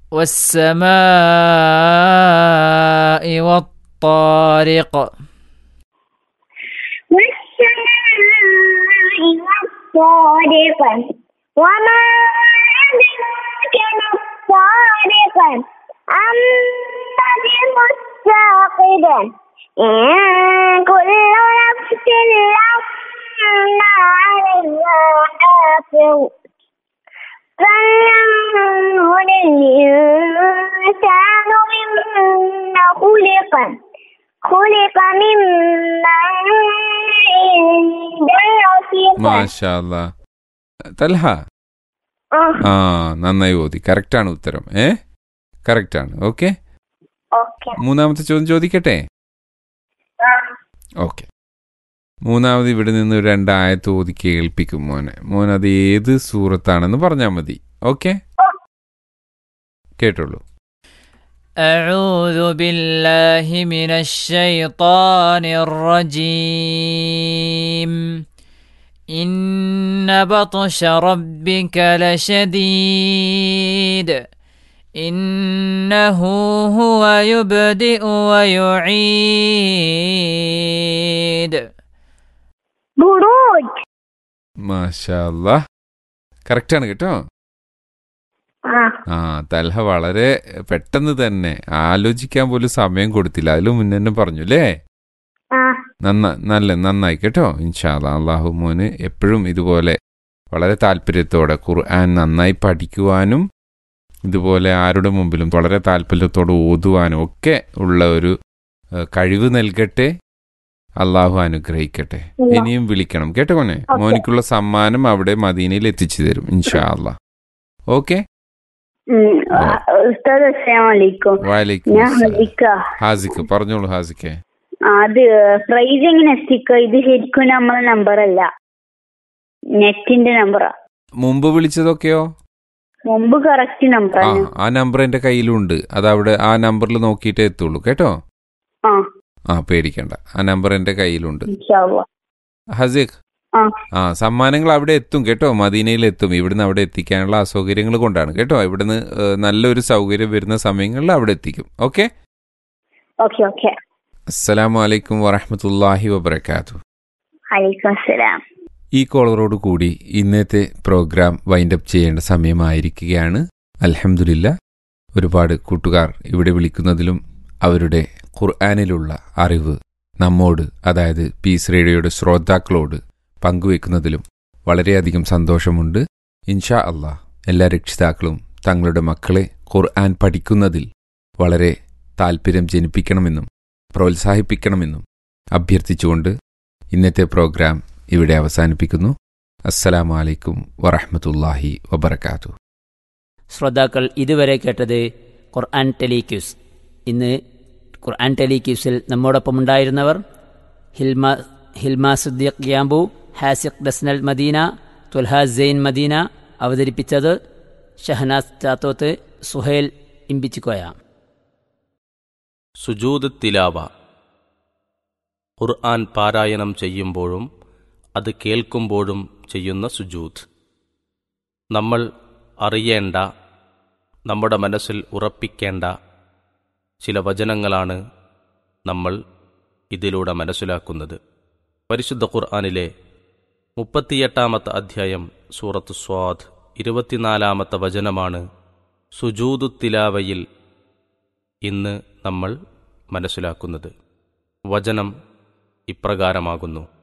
والسماء والطارق والسماء والطارق وما أدراك ما الطارق النجم الثاقب إن كل نفس لما عليها حافظ فلينظر الإنسان مما خلق خلق من ماء دافق മാഷാല്ല തൽഹ آه، ആ നന്നായി ഓതി കറക്റ്റാണ് ഉത്തരം ഏ കറക്റ്റാണ് ഓക്കെ أوكي മൂന്നാമത്തെ ചോദ്യം ചോദിക്കട്ടെ آه. ഓക്കെ മൂന്നാമത് ഇവിടെ നിന്ന് ഒരു രണ്ടായത്ത് ഓതി കേൾപ്പിക്കും മോനെ മോൻ അത് ഏത് സൂറത്താണെന്ന് പറഞ്ഞാൽ മതി ഓക്കെ കേട്ടോളൂ أعوذ بالله من الشيطان الرجيم إن بطش ربك لشديد إنه هو يبدئ ويعيد بروج മാഷാല്ല കറക്റ്റാണ് കേട്ടോ آه. ആ തൽഹ വളരെ പെട്ടെന്ന് തന്നെ ആലോചിക്കാൻ പോലും സമയം കൊടുത്തില്ല അതിലും മുന്നേ തന്നെ പറഞ്ഞു അല്ലേ آه. നന്ന നല്ല നന്നായി കേട്ടോ ഇൻഷാല്ല അള്ളാഹു മോന് എപ്പോഴും ഇതുപോലെ വളരെ താല്പര്യത്തോടെ ഖുർആൻ നന്നായി പഠിക്കുവാനും ഇതുപോലെ ആരുടെ മുമ്പിലും വളരെ താല്പര്യത്തോടെ ഓതുവാനും ഒക്കെ ഉള്ള ഒരു ഏഹ്, കഴിവ് നൽകട്ടെ അള്ളാഹു അനുഗ്രഹിക്കട്ടെ ഇല്ല. ഇനിയും വിളിക്കണം കേട്ടോ മോനെ ഓക്കേ. മോനിക്കുള്ള സമ്മാനം അവിടെ മദീനയിൽ എത്തിച്ചു തരും ഇൻഷാ അല്ലാ ഓക്കെ ഉം. ഉസ്താദ് അസ്സലാമു അലൈക്കും വാലേക്കും ഞാൻ അസ്സലാം. ഹദിക്ക ഹാസിക്ക് പറഞ്ഞോളൂ ഹാസിക്കെ ആ, അത് പ്രൈസ് എങ്ങനെ എത്തിക്ക ഇത് ശരിക്കും നമ്മളെ നമ്പർ അല്ല നെറ്റിന്റെ നമ്പറാ മുമ്പ് വിളിച്ചതൊക്കെയോ മുമ്പ് കറക്റ്റ് ആ നമ്പറാണ് ആ നമ്പർ എന്റെ കയ്യിലുണ്ട് അത് അവിടെ ആ നമ്പറിൽ നോക്കിയിട്ടേ എത്തുള്ളൂ കേട്ടോ ആ ആ പേടിക്കണ്ട ആ നമ്പർ എന്റെ കയ്യിലുണ്ട് ഇൻഷാ അല്ലാ. ഹസിഖ് ആ ആ സമ്മാനങ്ങൾ അവിടെ എത്തും കേട്ടോ മദീനയിൽ എത്തും ഇവിടുന്ന് അവിടെ എത്തിക്കാനുള്ള അസൗകര്യങ്ങൾ കൊണ്ടാണ് കേട്ടോ ഇവിടുന്ന് ഏഹ്, നല്ലൊരു സൗകര്യം വരുന്ന സമയങ്ങളിൽ അവിടെ എത്തിക്കും ഓക്കെ ഓക്കെ ഓക്കെ അസ്സലാമു അലൈക്കും വറഹമത്തല്ലാഹി വബർക്കാത്തു അലൈക്കും അസ്സലാം ഈ കോളറോട് കൂടി ഇന്നത്തെ പ്രോഗ്രാം വൈൻഡപ്പ് ചെയ്യേണ്ട സമയമായിരിക്കുകയാണ് അൽഹംദുലില്ല ഒരുപാട് കൂട്ടുകാർ ഇവിടെ വിളിക്കുന്നതിലും അവരുടെ ഖുർആാനിലുള്ള അറിവ് നമ്മോട് അതായത് പീസ് റേഡിയോയുടെ ശ്രോതാക്കളോട് പങ്കുവെക്കുന്നതിലും വളരെയധികം സന്തോഷമുണ്ട് ഇൻഷാ അള്ളാഹ് എല്ലാ രക്ഷിതാക്കളും തങ്ങളുടെ മക്കളെ ഖുർആൻ പഠിക്കുന്നതിൽ വളരെ താൽപ്പര്യം ജനിപ്പിക്കണമെന്നും പ്രോത്സാഹിപ്പിക്കണമെന്നും അഭ്യർത്ഥിച്ചുകൊണ്ട് ഇന്നത്തെ പ്രോഗ്രാം ഇവിടെ അവസാനിപ്പിക്കുന്നു അസ്സലാമു അലൈക്കും വറഹ്മത്തുള്ളാഹി വബർക്കാത്തു ശ്രോതാക്കൾ ഇതുവരെ കേട്ടത് ഖുർആൻ ടെലിക്യൂസ് ഇന്ന് ഖുർആൻ ടെലിക്യൂസിൽ നമ്മോടൊപ്പം ഉണ്ടായിരുന്നവർ ഹിൽമ ഹിൽമ സുദ്ദീഖ് ഗ്യാംബു ഹാസിഖ് ദസ്നൽ മദീന തുൽഹാസ് സെയിൻ മദീന അവതരിപ്പിച്ചത് ഷഹനാസ് ചാത്തോത്ത് സുഹൈൽ ഇമ്പിച്ചിക്കോയ സുജൂദ് തിലാവ ഖുർആൻ പാരായണം ചെയ്യുമ്പോഴും അത് കേൾക്കുമ്പോഴും ചെയ്യുന്ന സുജൂദ് നമ്മൾ അറിയേണ്ട നമ്മുടെ മനസ്സിൽ ഉറപ്പിക്കേണ്ട ചില വചനങ്ങളാണ് നമ്മൾ ഇതിലൂടെ മനസ്സിലാക്കുന്നത് പരിശുദ്ധ ഖുർആനിലെ മുപ്പത്തിയെട്ടാമത്തെ അധ്യായം സൂറത്ത് സ്വാദ് ഇരുപത്തിനാലാമത്തെ വചനമാണ് സുജൂദു തിലാവയിൽ ഇന്ന് നമ്മൾ മനസ്സിലാക്കുന്നത് വചനം ഇപ്രകാരമാകുന്നു